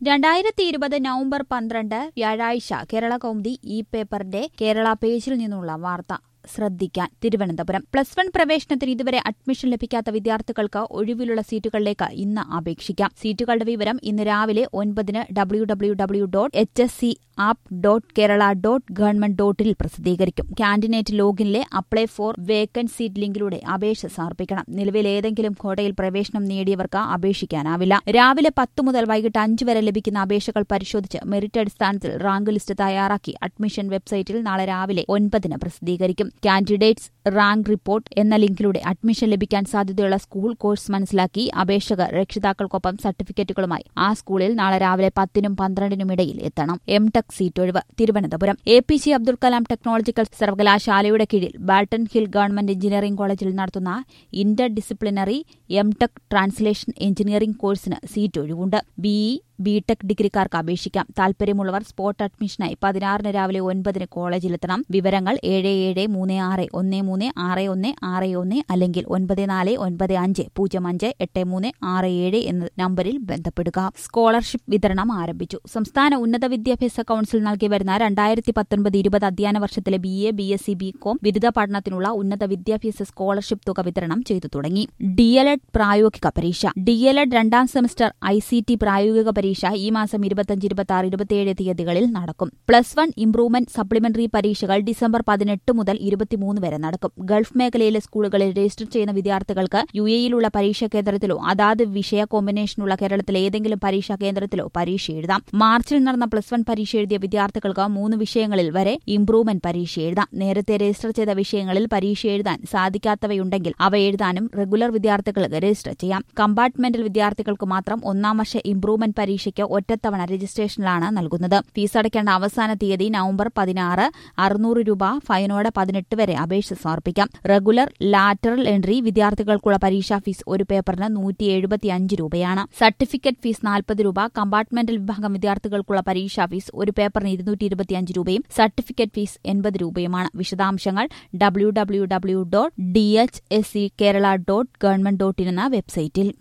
രണ്ടായിരത്തി ഇരുപത് നവംബർ പന്ത്രണ്ട് വ്യാഴാഴ്ച കേരള കൗമുദി ഈ പേപ്പറിന്റെ കേരള പേജിൽ നിന്നുള്ള വാർത്ത ശ്രദ്ധിക്കാൻ തിരുവനന്തപുരം പ്ലസ് വൺ പ്രവേശനത്തിന് ഇതുവരെ അഡ്മിഷൻ ലഭിക്കാത്ത വിദ്യാർത്ഥികൾക്ക് ഒഴിവിലുള്ള സീറ്റുകളിലേക്ക് ഇന്ന് അപേക്ഷിക്കാം സീറ്റുകളുടെ വിവരം ഇന്ന് രാവിലെ ഒൻപതിന് W W W dot H S C app dot Kerala dot government ഡോട്ടിൽ പ്രസിദ്ധീകരിക്കും കാൻഡിഡേറ്റ് ലോഗിനിലെ അപ്ലൈ ഫോർ വേക്കന്റ് സീറ്റ് ലിങ്കിലൂടെ അപേക്ഷ സമർപ്പിക്കണം നിലവിൽ ഏതെങ്കിലും കോട്ടയിൽ പ്രവേശനം നേടിയവർക്ക് അപേക്ഷിക്കാനാവില്ല രാവിലെ പത്ത് മുതൽ വൈകിട്ട് അഞ്ച് വരെ ലഭിക്കുന്ന അപേക്ഷകൾ പരിശോധിച്ച് മെറിറ്റ് അടിസ്ഥാനത്തിൽ റാങ്ക് ലിസ്റ്റ് തയ്യാറാക്കി അഡ്മിഷൻ വെബ്സൈറ്റിൽ നാളെ രാവിലെ ഒൻപതിന് പ്രസിദ്ധീകരിക്കും കാൻഡിഡേറ്റ്സ് റാങ്ക് റിപ്പോർട്ട് എന്ന ലിങ്കിലൂടെ അഡ്മിഷൻ ലഭിക്കാൻ സാധ്യതയുള്ള സ്കൂൾ കോഴ്സ് മനസ്സിലാക്കി അപേക്ഷകർ രക്ഷിതാക്കൾക്കൊപ്പം സർട്ടിഫിക്കറ്റുകളുമായി ആ സ്കൂളിൽ നാളെ രാവിലെ പത്തിനും പന്ത്രണ്ടിനും ഇടയിൽ എത്തണം എം ടെക് സീറ്റ് ഒഴിവ് Thiruvananthapuram A P J Abdul Kalam technological സർവകലാശാലയുടെ കീഴിൽ ബാൾട്ടൺ ഹിൽ ഗവൺമെന്റ് എഞ്ചിനീയറിംഗ് കോളേജിൽ നടത്തുന്ന interdisciplinary M tech translation engineering കോഴ്സിന് സീറ്റ് ഒഴിവുണ്ട് ബിഇ ബിടെക് ഡിഗ്രിക്കാർക്ക് അപേക്ഷിക്കാം താൽപര്യമുള്ളവർ സ്പോട്ട് അഡ്മിഷനായി പതിനാറിന് രാവിലെ ഒൻപതിന് കോളേജിലെത്തണം വിവരങ്ങൾ ഏഴ് ഏഴ് മൂന്ന് ആറ് ഒന്ന് മൂന്ന് ആറ് ഒന്ന് ആറ് ഒന്ന് അല്ലെങ്കിൽ ഒൻപത് നാല് ഒൻപത് അഞ്ച് പൂജ്യം അഞ്ച് എട്ട് മൂന്ന് ആറ് ഏഴ് എന്ന നമ്പറിൽ ബന്ധപ്പെടുക സ്കോളർഷിപ്പ് വിതരണം ആരംഭിച്ചു സംസ്ഥാന ഉന്നത വിദ്യാഭ്യാസ കൌൺസിൽ നൽകി വരുന്ന രണ്ടായിരത്തി പത്തൊൻപത് ഇരുപത് അധ്യയന വർഷത്തിലെ B A B S C B com ബിരുദ പഠനത്തിനുള്ള ഉന്നത വിദ്യാഭ്യാസ സ്കോളർഷിപ്പ് തുക വിതരണം ചെയ്തു തുടങ്ങി ഡി എൽ എഡ് പ്രായോഗിക പരീക്ഷ ഡി എൽ എഡ് രണ്ടാം സെമസ്റ്റർ ഐ സി ടി പ്രായോഗിക പരീക്ഷ ഈ മാസം ഇരുപത്തിയഞ്ച് ഇരുപത്തി ആറ് ഇരുപത്തിയേഴ് തീയതികളിൽ നടക്കും പ്ലസ് വൺ ഇംപ്രൂവ്മെന്റ് സപ്ലിമെന്ററി പരീക്ഷകൾ ഡിസംബർ പതിനെട്ട് മുതൽ ഇരുപത്തിമൂന്ന് വരെ നടക്കും ഗൾഫ് മേഖലയിലെ സ്കൂളുകളിൽ രജിസ്റ്റർ ചെയ്യുന്ന വിദ്യാർത്ഥികൾക്ക് യു എയിലുള്ള പരീക്ഷാ കേന്ദ്രത്തിലോ അതാത് വിഷയ കോമ്പിനേഷനുള്ള കേരളത്തിലെ ഏതെങ്കിലും പരീക്ഷാ കേന്ദ്രത്തിലോ പരീക്ഷ എഴുതാം മാർച്ചിൽ നടന്ന പ്ലസ് വൺ പരീക്ഷ എഴുതിയ വിദ്യാർത്ഥികൾക്ക് മൂന്ന് വിഷയങ്ങളിൽ വരെ ഇംപ്രൂവ്മെന്റ് പരീക്ഷ എഴുതാം നേരത്തെ രജിസ്റ്റർ ചെയ്ത വിഷയങ്ങളിൽ പരീക്ഷ എഴുതാൻ സാധിക്കാത്തവയുണ്ടെങ്കിൽ അവ എഴുതാനും റെഗുലർ വിദ്യാർത്ഥികൾക്ക് രജിസ്റ്റർ ചെയ്യാം കമ്പാർട്ട്മെന്റൽ വിദ്യാർത്ഥികൾക്ക് മാത്രം ഒന്നാം വർഷ ഇംപ്രൂവ്മെന്റ് പരീക്ഷയ്ക്ക് ഒറ്റത്തവണ രജിസ്ട്രേഷനിലാണ് നൽകുന്നത് ഫീസ് അടയ്ക്കേണ്ട അവസാന തീയതി നവംബർ പതിനാറ് അറുന്നൂറ് രൂപ ഫൈനോടെ പതിനെട്ട് വരെ അപേക്ഷ സമർപ്പിക്കാം റെഗുലർ ലാറ്ററൽ എൻട്രി വിദ്യാർത്ഥികൾക്കുള്ള പരീക്ഷാ ഫീസ് ഒരു പേപ്പറിന് നൂറ്റി എഴുപത്തിയഞ്ച് രൂപയാണ് സർട്ടിഫിക്കറ്റ് ഫീസ് നാൽപ്പത് രൂപ കമ്പാർട്ട്മെന്റൽ വിഭാഗം വിദ്യാർത്ഥികൾക്കുള്ള പരീക്ഷാ ഫീസ് ഒരു പേപ്പറിന് ഇരുന്നൂറ്റി ഇരുപത്തിയഞ്ച് രൂപയും സർട്ടിഫിക്കറ്റ് ഫീസ് എൺപത് രൂപയുമാണ് വിശദാംശങ്ങൾ W W W dot D H S C Kerala dot government dot in എന്ന വെബ്സൈറ്റിൽ